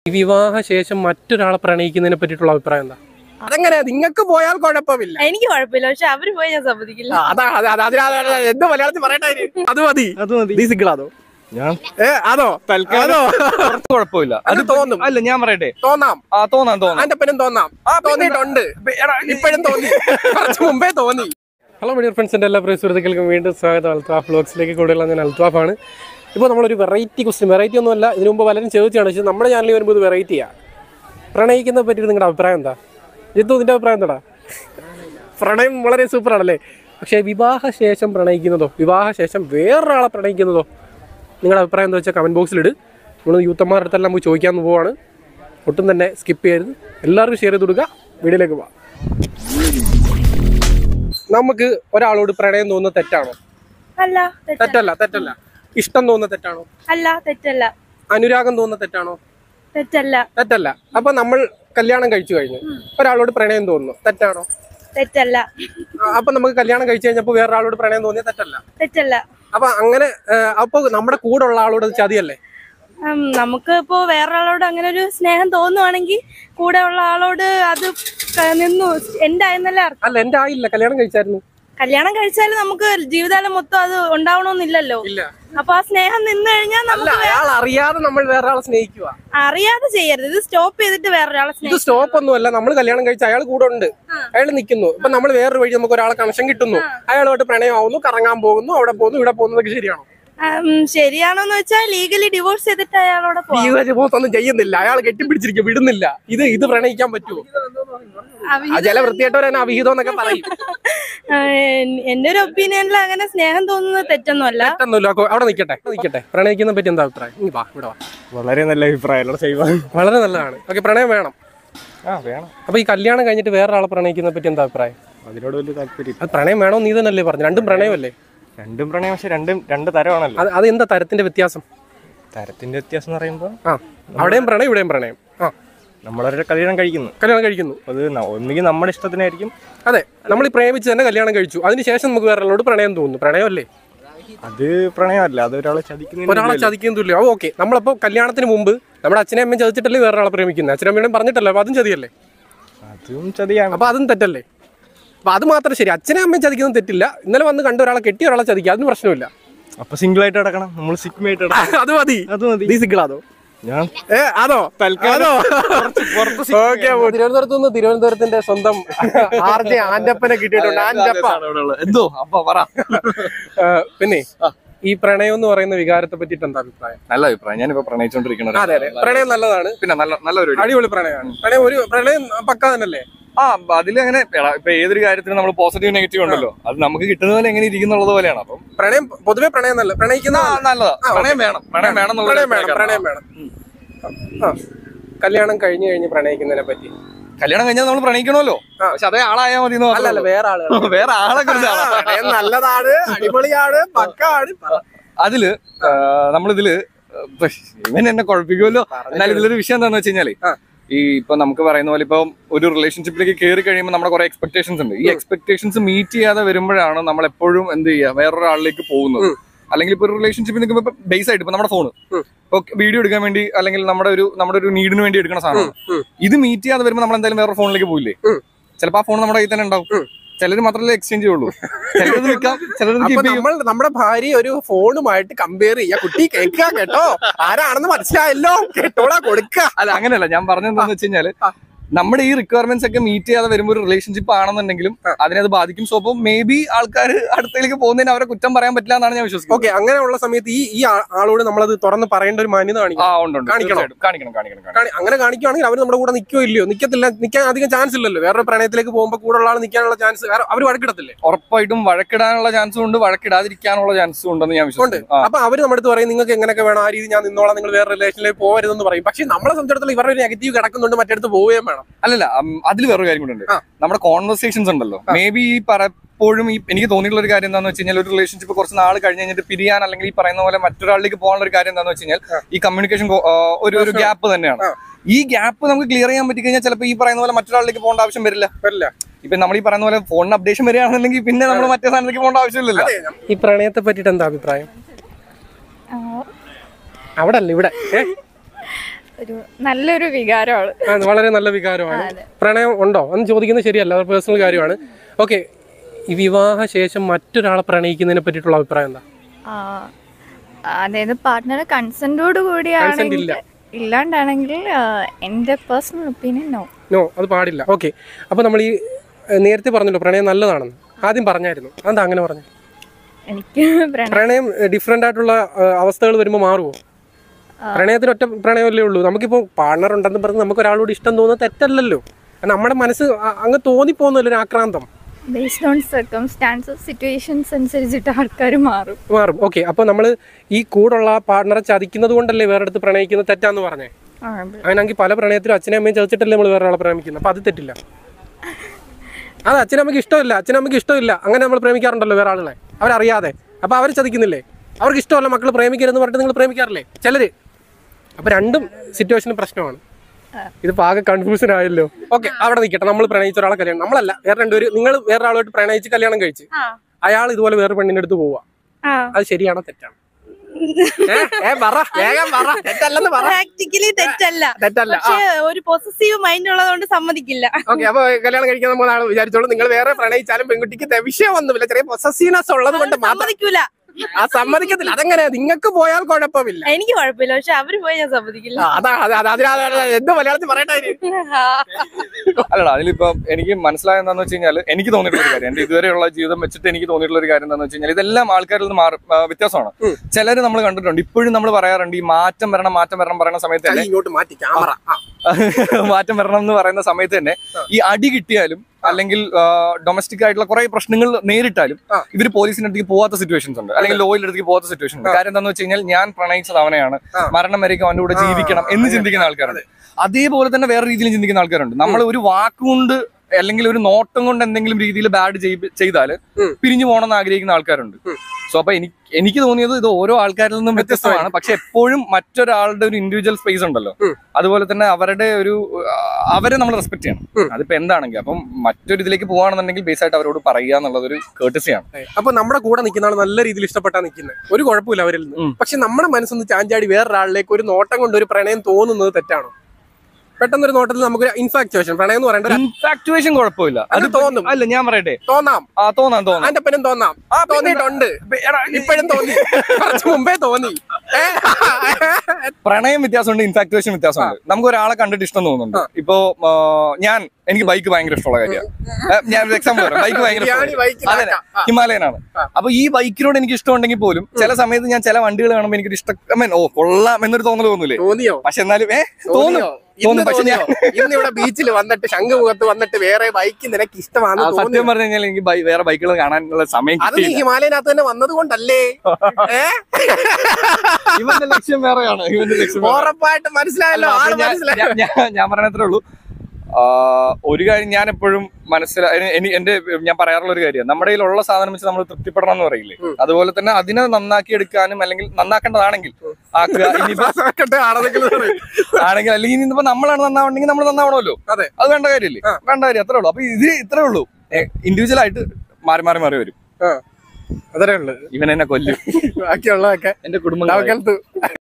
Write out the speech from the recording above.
ഈ വിവാഹ ശേഷം മറ്റൊരാളെ പ്രണയിക്കുന്നതിനെ പറ്റിയിട്ടുള്ള അഭിപ്രായം എന്താ അതെങ്ങനെയാ നിങ്ങൾക്ക് പോയാൽ കുഴപ്പമില്ല എനിക്ക് കുഴപ്പമില്ല പക്ഷെ അവര് പോയി ഞാൻ സമ്മതിക്കില്ല ആ, അതാ അതാ അതാ, അതിനാ, അതിനാ, എന്ത് മലയാളത്തിൽ പറയട്ടെ അതിന്? അത് മതി അത് മതി നീ സിംഗിൾ അതോ ഞാൻ ഏ അതോ അതോ കുറച്ച് കുഴപ്പമില്ല അത് തോന്നും അല്ല ഞാൻ പറയട്ടെ തോന്നാം ആ തോന്നാം തോന്നാം അതിന്റെ പേരും തോന്നാം തോന്നിയിട്ടുണ്ട് ഇപ്പോഴും തോന്നി കുറച്ച് മുമ്പേ തോന്നി ഹലോ മീഡിയ ഫ്രണ്ട്സിന്റെ എല്ലാ പ്രിയ സുഹൃത്തുക്കൾക്കും വീണ്ടും സ്വാഗതം അൽത്താഫ് വ്ലോഗ്സിലേക്ക് കൂടുതലുള്ള ഞാൻ അൽത്താഫാണ് ഇപ്പോൾ നമ്മളൊരു വെറൈറ്റി ക്വസ്റ്റ്യൻ വെറൈറ്റി ഒന്നുമല്ല ഇതിനു മുമ്പ് പലരും ചോദിച്ചാണ് പക്ഷേ നമ്മുടെ ചാനലിൽ വരുമ്പോൾ ഇത് വെറൈറ്റിയാണ് പ്രണയിക്കുന്നതിനെ പറ്റിയിട്ട് നിങ്ങളുടെ അഭിപ്രായം എന്താ ജിത്തു നിന്റെ അഭിപ്രായം എന്താടാ പ്രണയം വളരെ സൂപ്പറാണല്ലേ പക്ഷേ വിവാഹ ശേഷം പ്രണയിക്കുന്നതോ വിവാഹ ശേഷം വേറൊരാളെ പ്രണയിക്കുന്നതോ നിങ്ങളുടെ അഭിപ്രായം എന്താ വെച്ചാൽ കമൻറ്റ് ബോക്സിലിട് നമ്മൾ യൂത്തന്മാരുടെ അടുത്തെല്ലാം പോയി ചോദിക്കാൻ പോവാണ് ഒട്ടും തന്നെ സ്കിപ്പ് ചെയ്യരുത് എല്ലാവർക്കും ഷെയർ ചെയ്ത് കൊടുക്കുക വീഡിയോയിലേക്ക് പോവാം നമുക്ക് ഒരാളോട് പ്രണയം തോന്നുന്നത് തെറ്റാണോ അല്ല തെറ്റ തെറ്റല്ല തെറ്റല്ല ഇഷ്ടം തോന്നുന്നത് തെറ്റാണോ അല്ല തെറ്റല്ല അനുരാഗം തോന്നുന്നത് തെറ്റാണോ തെറ്റല്ല തെറ്റല്ല അപ്പൊ നമ്മൾ കല്യാണം കഴിച്ചു കഴിഞ്ഞു ഒരാളോട് പ്രണയം തോന്നുന്നു തെറ്റാണോ തെറ്റല്ല ആ, അപ്പൊ നമുക്ക് കല്യാണം കഴിച്ചു കഴിഞ്ഞപ്പോ വേറൊരാളോട് പ്രണയം തോന്നിയത് തെറ്റല്ല തെറ്റല്ല അപ്പൊ അങ്ങനെ ആ, അപ്പൊ നമ്മുടെ കൂടെ ഉള്ള ആളോട് അത് ചതിയല്ലേ ഉം, നമുക്ക് ഇപ്പോ വേറൊരാളോട് അങ്ങനെ ഒരു സ്നേഹം തോന്നുവാണെങ്കിൽ കൂടെ ഉള്ള ആളോട് അത് ക- നിന്നു എന്റെ ആയെന്നല്ലേ അർത്ഥം അല്ല എന്റെ ആയില്ല കല്യാണം കഴിച്ചായിരുന്നു കല്യാണം കഴിച്ചാലും നമുക്ക് ജീവിതകാലം മൊത്തം അത് ഉണ്ടാവണമെന്നില്ലല്ലോ ഇല്ല അപ്പൊ ആ സ്നേഹം നിന്ന് കഴിഞ്ഞാൽ അല്ല നമുക്ക് അയാൾ അറിയാതെ നമ്മൾ വേറൊരാളെ സ്നേഹിക്കുക അറിയാതെ ചെയ്യരുത് ഇത് സ്റ്റോപ്പ് ചെയ്തിട്ട് വേറൊരാളെ ഇത് സ്നേഹിക്കും സ്റ്റോപ്പ് ഒന്നുമല്ല നമ്മൾ കല്യാണം കഴിച്ച അയാൾ കൂടെ ഉണ്ട് അയാൾ നിൽക്കുന്നു ഇപ്പൊ നമ്മൾ വേറൊരു വഴി നമുക്ക് ഒരാളെ കണക്ഷൻ കിട്ടുന്നു അയാളുമായിട്ട് പ്രണയമാവുന്നു കറങ്ങാൻ പോകുന്നു അവിടെ പോകുന്നു ഇവിടെ പോകുന്നതൊക്കെ ശരിയാണോ ശരിയാണോന്ന് വെച്ചാൽ ലീഗലി ഡിവോഴ്സ് ചെയ്തിട്ട് അയാളോടെ പോവാം. ജീവിത ഒന്നും ചെയ്യുന്നില്ല അയാൾ കെട്ടിപ്പിടിച്ചിരിക്കും വിടുന്നില്ല ഇത് ഇത് പ്രണയിക്കാൻ പറ്റുമോ അവിഹിതം- ആ, ചില വൃത്തിയായിട്ടവരെ അവിഹിതം എന്നൊക്കെ പറയും ആ, എൻ- എന്റെ ഒരു ഒപ്പീനിയനിൽ അങ്ങനെ സ്നേഹം തോന്നുന്നത് തെറ്റൊന്നുമല്ല തെറ്റൊന്നുമില്ല അപ്പൊ അവിടെ നിൽക്കട്ടെ നിൽക്കട്ടെ പ്രണയിക്കുന്നതിനെ പറ്റി എന്താ അഭിപ്രായം ഇനി വാ ഇവിടെ വാ വളരെ നല്ല അഭിപ്രായം ചെയ്യുവാൻ വളരെ നല്ലതാണ് ഓക്കെ പ്രണയം വേണം ആ വേണം അപ്പൊ ഈ കല്യാണം കഴിഞ്ഞിട്ട് വേറൊരാളെ പ്രണയിക്കുന്നതിനെ പറ്റി എന്താ അഭിപ്രായം അതിനോട് വലിയ താല്പര്യം അത് പ്രണയം വേണോ നീ തന്നെയല്ലേ പറഞ്ഞു രണ്ടും പ്രണയമല്ലേ രണ്ടും പ്രണയം പക്ഷെ രണ്ടും രണ്ട് തരമാണല്ലോ അത് അത് എന്താ തരത്തിന്റെ വ്യത്യാസം തരത്തിന്റെ വ്യത്യാസം എന്ന് പറയുമ്പോൾ ആ അവിടെയും പ്രണയം ഇവിടെയും പ്രണയം ആ നമ്മളൊരു കല്യാണം കഴിക്കുന്നു കല്യാണം കഴിക്കുന്നു അത് ന- ഒന്നുകിൽ നമ്മുടെ ഇഷ്ടത്തിനായിരിക്കും അതെ നമ്മൾ ഈ പ്രേമിച്ച് തന്നെ കല്യാണം കഴിച്ചു അതിനുശേഷം നമുക്ക് വേറൊരാളോട് പ്രണയം തോന്നുന്നു പ്രണയമല്ലേ അത് പ്രണയമല്ല അത് ഒരാളെ ചതിക്കുന്ന ഒരാളെ ചതിക്കാൻ തുല്യം അത് ഓക്കെ നമ്മളപ്പോ കല്യാണത്തിന് മുമ്പ് നമ്മുടെ അച്ഛനെ അമ്മയും ചതിച്ചിട്ടല്ലേ വേറൊരാളെ പ്രേമിക്കുന്നത് അച്ഛനും അമ്മയും പറഞ്ഞിട്ടല്ലേ അപ്പൊ അതും ചതിയല്ലേ അതും ചതിയാണ് അപ്പൊ അതും തെറ്റല്ലേ അപ്പൊ അത് മാത്രം ശരി അച്ഛനെ അമ്മയും ചതിക്കുന്നത് തെറ്റില്ല ഇന്നലെ വന്ന് കണ്ട ഒരാളെ കെട്ടിയ ഒരാളെ ചതിക്കുക അതിന് പ്രശ്നമില്ല അപ്പൊ സിംഗിൾ ആയിട്ട് കിടക്കണം നമ്മൾ സിഗ്മയായിട്ട് കിടക്കണം അത് മതി അത് മതി നീ സിംഗിൾ അതോ ഞാൻ ഏ അതോ തൽക്കാലം അതോ ഓക്കെ തിരുവനന്തപുരത്ത് നിന്ന് തിരുവനന്തപുരത്തിന്റെ സ്വന്തം ആർ ജെ ആന്റപ്പനെ കിട്ടിയിട്ടുണ്ട് ആന്റപ്പ എന്തോ അപ്പൊ പറ ഏ, പിന്നെ ഈ പ്രണയം എന്ന് പറയുന്ന വികാരത്തെ പറ്റിയിട്ട് എന്താ അഭിപ്രായം നല്ല അഭിപ്രായം ഞാനിപ്പോ പ്രണയിച്ചോണ്ടിരിക്കണ അതെ അതെ പ്രണയം നല്ലതാണ് പിന്നെ നല്ല നല്ല ഒരു അടിപൊളി പ്രണയമാണ് പ്രണയം ഒരു പ്രണയം പക്ക തന്നെയല്ലേ ആ അതിലങ്ങനെ എടാ, ഇപ്പൊ ഏതൊരു കാര്യത്തിനും നമ്മൾ പോസിറ്റീവ് നെഗറ്റീവ് ഉണ്ടല്ലോ അത് നമുക്ക് കിട്ടുന്ന പോലെ എങ്ങനെ ഇരിക്കുന്നുള്ളത് പോലെയാണ് അപ്പം പ്രണയം പൊതുവെ പ്രണയം നല്ല പ്രണയിക്കുന്ന ആ, നല്ലതാ പ്രണയം വേണം പ്രണയം വേണം എന്നുള്ള പ്രണയം വേണം ഒരു പ്രണയം വേണം ആ കല്യാണം കഴിഞ്ഞു കഴിഞ്ഞ് പ്രണയിക്കുന്നതിനെ പറ്റി കല്യാണം കഴിഞ്ഞാൽ നമ്മൾ പ്രണയിക്കണമല്ലോ പക്ഷെ അതേ ആളായാൽ മതി എന്ന് അല്ല അല്ല മാത്രമേ വേറെ ആളുകൾ ഉള്ളൂ. വേറെ ആളെ കുറിച്ച് പ്രണയം നല്ലതാണ് അടിപൊളിയാണ് പക്കാണ് അതില് ആ, നമ്മളിതില് ഇപ്പൊ ഇവൻ എന്നെ കുഴപ്പിക്കുമല്ലോ എന്നാൽ ഇതിലൊരു വിഷയം എന്താന്ന് വെച്ച് കഴിഞ്ഞാല് ആ. ഈ ഇപ്പൊ നമുക്ക് പറയുന്ന പോലെ ഇപ്പൊ ഒരു റിലേഷൻഷിപ്പിലേക്ക് കയറി കഴിയുമ്പോൾ നമ്മുടെ കുറെ എക്സ്പെക്ടേഷൻസ് ഉണ്ട് ഈ എക്സ്പെക്ടേഷൻസ് മീറ്റ് ചെയ്യാതെ വരുമ്പോഴാണ് നമ്മൾ എപ്പോഴും എന്ത് ചെയ്യുക വേറൊരാളിലേക്ക് പോകുന്നത് അല്ലെങ്കിൽ ഇപ്പൊ ഒരു റിലേഷൻഷിപ്പിൽ നിൽക്കുമ്പോൾ ബേസ് ആയിട്ട് ഇപ്പൊ നമ്മുടെ ഫോൺ ഇപ്പൊ വീഡിയോ എടുക്കാൻ വേണ്ടി അല്ലെങ്കിൽ നമ്മുടെ ഒരു നമ്മുടെ ഒരു നീഡിന് വേണ്ടി എടുക്കുന്ന സാധനം ഉം. ഇത് മീറ്റ് ചെയ്യാതെ വരുമ്പോൾ നമ്മൾ എന്തായാലും വേറെ ഫോണിലേക്ക് പോയില്ലേ ഉം. ചിലപ്പോൾ ആ ഫോൺ നമ്മുടെ കയ്യിൽ തന്നെ ഉണ്ടാവും ചിലർ മാത്രമല്ലേ എക്സ്ചേഞ്ച് ചെയ്യുള്ളൂ ചിലത് നിൽക്കാം ചിലത് അപ്പൊ കീപ്പ് ചെയ്യും നമ്മൾ നമ്മുടെ ഭാര്യ ഒരു ഫോണുമായിട്ട് കമ്പയർ ചെയ്യാ കുട്ടി കേൾക്കുക കേട്ടോ ആരാണെന്ന് മനസ്സിലായല്ലോ കേട്ടോളാ കൊടുക്ക അല്ല അങ്ങനെയല്ല ഞാൻ പറഞ്ഞത് എന്താന്ന് വെച്ച് കഴിഞ്ഞാല് നമ്മുടെ ഈ റിക്വയർമെന്റ്സ് ഒക്കെ മീറ്റ് ചെയ്യാതെ വരുമ്പോൾ ഒരു റിലേഷൻഷിപ്പ് ആണെന്നുണ്ടെങ്കിലും അതിനെ അത് ബാധിക്കും സോ അപ്പോൾ മേ ബി ആൾക്കാർ അടുത്തേക്ക് പോകുന്നതിന് അവരെ കുറ്റം പറയാൻ പറ്റില്ല എന്നാണ് ഞാൻ വിശ്വസിക്കുന്നത് ഓക്കെ അങ്ങനെയുള്ള സമയത്ത് ഈ ഈ ആ- ആളോട് നമ്മളത് തുറന്ന് പറയേണ്ട ഒരു മാന്യത ആ കാണിക്കണം ഉണ്ട് ഉണ്ട് കാണിക്കണോ? തീർച്ചയായിട്ടും. കാണിക്കണം കാണിക്കണം കാണിക്കണം കാണി- അങ്ങനെ കാണിക്കുകയാണെങ്കിൽ അവർ നമ്മുടെ കൂടെ നിൽക്കോ ഇല്ലയോ നിൽക്കത്തില്ല നിൽക്കാൻ അധികം ചാൻസ് ഇല്ലല്ലോ വേറെ പ്രണയത്തിലേക്ക് പോകുമ്പോൾ കൂടെ ഉള്ള ആൾ നിൽക്കാനുള്ള ചാൻസ് അവർ വഴക്കിടത്തില്ലേ ഉറപ്പായിട്ടും വഴക്കിടാനുള്ള ചാൻസും ഉണ്ട് വഴക്കിടാതിരിക്കാനുള്ള ചാൻസും ഉണ്ടെന്ന് ഞാൻ ഉണ്ട് വിശ്വസിക്കുന്നു ആ. അപ്പൊ അവര് നമ്മുടെ അടുത്ത് പറയും നിങ്ങൾക്ക് എങ്ങനെയൊക്കെ വേണം ആ രീതി ഞാൻ നിന്നോളാം നിങ്ങൾ വേറെ റിലേഷനിലേക്ക് പോകരുതെന്ന് പറയും പക്ഷെ നമ്മളെ സംബന്ധിച്ചിടത്തോളം ഇവരുടെ ഒരു നെഗറ്റീവ് കിടക്കുന്നുണ്ട് മറ്റടുത്ത് പോവുകയും വേണം അല്ലല്ല അതിൽ വേറൊരു കാര്യം കൂടെ ഉണ്ട് ആ. നമ്മുടെ കോൺവെർസേഷൻസ് ഉണ്ടല്ലോ മേ ബി ഈ പലപ്പോഴും ഈ എനിക്ക് തോന്നിയിട്ടുള്ള ഒരു കാര്യം എന്താണെന്ന് വെച്ച് കഴിഞ്ഞാൽ ഒരു റിലേഷൻഷിപ്പ് കുറച്ച് നാൾ കഴിഞ്ഞ് കഴിഞ്ഞിട്ട് പിരിയാൻ അല്ലെങ്കിൽ ഈ പറയുന്ന പോലെ മറ്റൊരാളിലേക്ക് പോകാനുള്ള ഒരു കാര്യം എന്താണെന്ന് വെച്ച് കഴിഞ്ഞാൽ ഈ കമ്മ്യൂണിക്കേഷൻ ഒരു ഒരു ഗ്യാപ്പ് തന്നെയാണ് ആ. ഈ ഗ്യാപ്പ് നമുക്ക് ക്ലിയർ ചെയ്യാൻ പറ്റി കഴിഞ്ഞാൽ ചിലപ്പോൾ ഈ പറയുന്ന പോലെ മറ്റൊരാളിലേക്ക് പോകേണ്ട ആവശ്യം വരില്ല വരില്ല ഇപ്പൊ നമ്മൾ ഈ പറയുന്ന പോലെ ഫോണിന് അപ്ഡേഷൻ വരികയാണെന്നുണ്ടെങ്കിൽ പിന്നെ നമ്മൾ മറ്റേ സാധനത്തിലേക്ക് പോകേണ്ട ആവശ്യമില്ലല്ലോ ഈ പ്രണയത്തെ പറ്റിയിട്ട് എന്താ അഭിപ്രായം അവിടെ അല്ല ഇവിടെ ഏ? ഒരു നല്ലൊരു വികാരമാണ് ആ, വളരെ നല്ല വികാരമാണ് പ്രണയം ഉണ്ടോ എന്ന് ചോദിക്കുന്നത് ശരിയല്ല അത് പേഴ്സണൽ കാര്യമാണ് ഓക്കെ ഈ വിവാഹ ശേഷം മറ്റൊരാളെ പ്രണയിക്കുന്നതിനെ പറ്റിയിട്ടുള്ള അഭിപ്രായം എന്താ ആ, അതായത് പാർട്ട്ണർ കൺസെന്റോട് കൂടിയാണെങ്കിൽ ഇല്ല. ഇല്ലാണ്ടാണെങ്കിൽ ആ, എൻ്റെ പേഴ്സണൽ ഒപ്പീനിയൻ നോ നോ അത് പാടില്ല ഓക്കെ അപ്പോൾ നമ്മൾ ഈ ഏഹ്, നേരത്തെ പറഞ്ഞല്ലോ പ്രണയം നല്ലതാണെന്ന് ആദ്യം പറഞ്ഞായിരുന്നു അതെന്താ അങ്ങനെ പറഞ്ഞു എനിക്ക് പ്രണയം പ്രണയം ഡിഫറെൻ്റ് ആയിട്ടുള്ള അവസ്ഥകൾ വരുമ്പോൾ മാറുമോ പ്രണയത്തിന് ഒറ്റ പ്രണയമല്ലേ ഉള്ളൂ നമുക്കിപ്പോൾ പാർട്ണർ ഉണ്ടെന്ന് പറഞ്ഞ് നമുക്ക് ഒരാളോട് ഇഷ്ടം തോന്നുന്നത് തെറ്റല്ലല്ലോ നമ്മുടെ മനസ്സ് അ- അങ്ങ് തോന്നിപ്പോകുന്നല്ലോ ഒരു ആക്രാന്തം ബേസ്ഡ് ഓൺ സർക്കംസ്റ്റാൻസസ് സിറ്റുവേഷൻസ് അനുസരിച്ചിട്ട് ആൾക്കാർ മാറും മാറും ഓക്കെ അപ്പോൾ നമ്മൾ ഈ കൂടുള്ള പാർട്ണറെ ചതിക്കുന്നത് കൊണ്ടല്ലേ വേറെ അടുത്ത് പ്രണയിക്കുന്നത് തെറ്റാന്ന് പറഞ്ഞേ ആ, അങ്ങനെയാണെങ്കിൽ പല പ്രണയത്തിലും അച്ഛനും അമ്മയും ചതിച്ചിട്ടല്ലേ നമ്മൾ വേറെ ആളെ പ്രേമിക്കുന്നത് അപ്പോൾ അത് തെറ്റില്ല അത് അച്ഛനും അമ്മയ്ക്ക് ഇഷ്ടമില്ല അച്ഛനും അമ്മയ്ക്ക് ഇഷ്ടമില്ല അങ്ങനെ നമ്മൾ പ്രേമിക്കാറുണ്ടല്ലോ വേറെ ആളുകളെ അവരറിയാതെ അപ്പോൾ അവർ ചതിക്കുന്നില്ലേ അവർക്ക് ഇഷ്ടമല്ല മക്കൾ പ്രേമിക്കരുതെന്ന് പറഞ്ഞിട്ട് നിങ്ങൾ പ്രേമിക്കാറില്ലേ ചിലര് അപ്പോൾ രണ്ടും സിറ്റുവേഷനും പ്രശ്നമാണ് ഇത് പാക കൺഫ്യൂഷൻ ആയല്ലോ ഓക്കെ അവിടെ നിൽക്കട്ടെ നമ്മൾ പ്രണയിച്ച ഒരാളെ കല്യാണം നമ്മളല്ല വേറെ രണ്ടുപേര് നിങ്ങൾ വേറെ ആളുമായിട്ട് പ്രണയിച്ച് കല്യാണം കഴിച്ച് ആ. അയാൾ ഇതുപോലെ വേറെ പെണ്ണിന്റെ അടുത്ത് പോവാ ആ അത് ശരിയാണോ തെറ്റാണോ ഏ, ഏ, പറ, വേഗം പറ. തെറ്റല്ലെന്ന് പറ. പ്രാക്ടിക്കലി തെറ്റല്ല തെറ്റല്ല ആ. പക്ഷെ ഒരു പോസസീവ് മൈൻഡ് ഉള്ളതുകൊണ്ട് സമ്മതിക്കില്ല ഓക്കെ അപ്പൊ കല്യാണം കഴിക്കാൻ നമ്മൾ ആൾ വിചാരിച്ചോളൂ നിങ്ങൾ വേറെ പ്രണയിച്ചാലും പെൺകുട്ടിക്ക് തെ- വിഷയമൊന്നുമില്ല ചെറിയ പൊസസീനസ് ഉള്ളത് കൊണ്ട് മാത്രം സമ്മതിക്കൂല ആ സമ്മതിക്കത്തില്ല അതെങ്ങനെ നിങ്ങൾക്ക് പോയാൽ കുഴപ്പമില്ല എനിക്ക് കുഴപ്പമില്ല പക്ഷെ അവര് പോയി ഞാൻ സമ്മതിക്കില്ല ആ, അതാ അതെ അതെ അതിനാ എന്ത് മലയാളത്തിൽ പറയട്ടെ അതിന്? അല്ലടാ അതിലിപ്പോ എനിക്ക് മനസ്സിലായ എന്താന്ന് വെച്ച് കഴിഞ്ഞാൽ എനിക്ക് തോന്നിയിട്ടുള്ള ഒരു കാര്യം എന്റെ ഇതുവരെയുള്ള ജീവിതം വെച്ചിട്ട് എനിക്ക് തോന്നിയിട്ടുള്ള ഒരു കാര്യം എന്താന്ന് വെച്ച് കഴിഞ്ഞാൽ ഇതെല്ലാം ആൾക്കാരിൽ നിന്ന് മാറി ആ, വ്യത്യാസമാണ് ചിലര് നമ്മൾ കണ്ടിട്ടുണ്ട് ഇപ്പോഴും നമ്മൾ പറയാറുണ്ട് ഈ മാറ്റം വരണം മാറ്റം വരണം പറയുന്ന സമയത്ത് കൈ തന്നെ ഇങ്ങോട്ട് മാറ്റി ക്യാമറ മാറ്റം വരണം എന്ന് പറയുന്ന സമയത്ത് തന്നെ ഈ അടി കിട്ടിയാലും അല്ലെങ്കിൽ ഡൊമസ്റ്റിക് ആയിട്ടുള്ള കുറെ പ്രശ്നങ്ങൾ നേരിട്ടാലും ആ. ഇവർ പോലീസിന്റെ അടുത്തേക്ക് പോവാത്ത സിറ്റുവേഷൻസ് ഉണ്ട് അല്ലെങ്കിൽ ലോയിന്റെ അടുത്തേക്ക് പോവാത്ത സിറ്റുവേഷൻ ഉണ്ട് കാര്യം എന്താണെന്ന് വെച്ച് കഴിഞ്ഞാൽ ഞാൻ പ്രണയിച്ചത് അവനെയാണ് ആ. മരണം വരേക്കും അവന്റെ കൂടെ ജീവിക്കണം എന്ന് ചിന്തിക്കുന്ന ആൾക്കാരുണ്ട് അതേപോലെ തന്നെ വേറെ രീതിയിൽ ചിന്തിക്കുന്ന ആൾക്കാരുണ്ട് നമ്മൾ ഒരു വാക്കുകൊണ്ട് അല്ലെങ്കിൽ ഒരു നോട്ടം കൊണ്ട് എന്തെങ്കിലും രീതിയിൽ ബാഡ് ചെയ്താൽ ഉം. പിരിഞ്ഞു പോകണമെന്ന് ആഗ്രഹിക്കുന്ന ആൾക്കാരുണ്ട് ഉം. സോ അപ്പൊ എനിക്ക് എനിക്ക് തോന്നിയത് ഇത് ഓരോ ആൾക്കാരിൽ നിന്നും വ്യത്യസ്തമാണ് പക്ഷെ എപ്പോഴും മറ്റൊരാളുടെ ഒരു ഇൻഡിവിജ്വൽ സ്പേസ് ഉണ്ടല്ലോ ഉം. അതുപോലെ തന്നെ അവരുടെ ഒരു ആ, അവരെ നമ്മൾ റെസ്പെക്ട് ചെയ്യണം ഉം. അതിപ്പോ എന്താണെങ്കിൽ അപ്പം മറ്റൊരു ഇതിലേക്ക് പോവാണെന്നുണ്ടെങ്കിൽ ബേസ് ആയിട്ട് അവരോട് പറയുക എന്നുള്ളത് ഒരു കേട്ടസിയാണ് അപ്പൊ നമ്മുടെ കൂടെ നിൽക്കുന്ന ആൾ നല്ല രീതിയിൽ ഇഷ്ടപ്പെട്ടാ നിൽക്കുന്നത് ഒരു കുഴപ്പമില്ല അവരിൽ നിന്ന് ഉം. പക്ഷെ നമ്മുടെ മനസ്സൊന്ന് ചാഞ്ചാടി വേറൊരാളിലേക്ക് ഒരു നോട്ടം കൊണ്ട് ഒരു പ്രണയം തോന്നുന്നത് തെറ്റാണോ പെട്ടെന്നൊരു നോട്ടത്തിൽ നമുക്ക് ഇൻഫാക്ച്വേഷൻ പ്രണയം എന്ന് പറയേണ്ട ഒരു ഇൻഫാക്ച്വേഷൻ കുഴപ്പമില്ല അത് തോന്നും. അല്ല ഞാൻ പറയട്ടെ തോന്നാം ആ തോന്നാം തോന്നാം അതിന്റെ പനും തോന്നാം ആ തോന്നിയിട്ടുണ്ട് ഇപ്പോഴും തോന്നി കുറച്ച് മുമ്പേ തോന്നി ഏ? പ്രണയം വ്യത്യാസമുണ്ട് ഇൻഫാക്ച്വേഷൻ വ്യത്യാസമുണ്ട് നമുക്ക് ഒരാളെ കണ്ടിട്ട് ഇഷ്ടം തോന്നുന്നുണ്ട് ഇപ്പോ ആ, ഞാൻ എനിക്ക് ബൈക്ക് ഭയങ്കര ഇഷ്ടമുള്ള കാര്യമാണ് ഞാൻ ഒരു എക്സാമ്പിൾ പറയാം ബൈക്ക് ഭയങ്കര ബിരിയാണി ഇഷ്ടമുള്ള ബൈക്കിലാക്കാം. അതെ ആ. ഹിമാലയനാണ് ആ. അപ്പൊ ഈ ബൈക്കിനോട് എനിക്ക് ഇഷ്ടമുണ്ടെങ്കിൽ പോലും ചില സമയത്ത് ഞാൻ ചില വണ്ടികൾ കാണുമ്പോൾ എനിക്ക് ഇഷ്ടം I mean, ഓ കൊള്ളാം എന്നൊരു തോന്നൽ തോന്നൂലേ തോന്നിയോ പക്ഷെ എന്നാലും ഏ തോന്നും തോന്നിയോ തോന്നും ഇന്ന് പക്ഷെ ഞാൻ തോന്നിയോ ഇന്ന് ഇവിടെ ബീച്ചിൽ വന്നിട്ട് ശംഖുമുഖത്ത് വന്നിട്ട് വേറെ ബൈക്ക് നിനക്ക് ആ, ഇഷ്ടമാണെന്ന് തോന്നി സത്യം പറഞ്ഞു കഴിഞ്ഞാൽ എനിക്ക് ബൈ- വേറെ ബൈക്കുകൾ കാണാനുള്ള സമയം അത് നീ കിട്ടിയില്ല ഹിമാലയനകത്ത് തന്നെ വന്നത് കൊണ്ടല്ലേ ഏ ഇവന്റെ ലക്ഷ്യം വേറെയാണ് ഇവന്റെ ലക്ഷ്യം വേറെ. ഉറപ്പായിട്ട് മനസ്സിലായല്ലോ അല്ല, ആള് അപ്പൊ ഞാൻ- മനസ്സിലായോ ഞാൻ- ഞാൻ- ഞാൻ പറഞ്ഞത്രേ ഉള്ളൂ ആ, ഒരു കാര്യം ഞാൻ എപ്പോഴും മനസ്സിലാ എനി- എനി- എന്റെ ഞാൻ പറയാറുള്ള ഒരു കാര്യം നമ്മുടെ കയ്യിലുള്ള സാധനം വെച്ച് നമ്മൾ തൃപ്തിപ്പെടണം എന്ന് പറയില്ലേ അതുപോലെ തന്നെ അതിനെ നന്നാക്കി എടുക്കാനും അല്ലെങ്കിൽ നന്നാക്കേണ്ടതാണെങ്കിൽ ആക്കുക ഇനിയിപ്പോ ആക്കട്ടെ, ആണെന്നെങ്കിലും പറയും. ആണെങ്കിൽ അല്ലെങ്കിൽ ഇനിയിപ്പോ നമ്മളാണ് നന്നാവണമെങ്കിൽ നമ്മൾ നന്നാവണമല്ലോ അതെ അത് വേണ്ട കാര്യമില്ലേ വേണ്ട കാര്യം അത്രേ ഉള്ളൂ അപ്പൊ ഇത് ഇത്രേ ഉള്ളൂ ഇൻഡിവിജ്വൽ ആയിട്ട് മാറി മാറി മാറി വരും ആ അതേ ഉള്ളു ഇവൻ എന്നെ കൊല്ലും ബാക്കിയുള്ളതൊക്കെ എന്റെ കുടുംബം ലവക്കൽത്ത്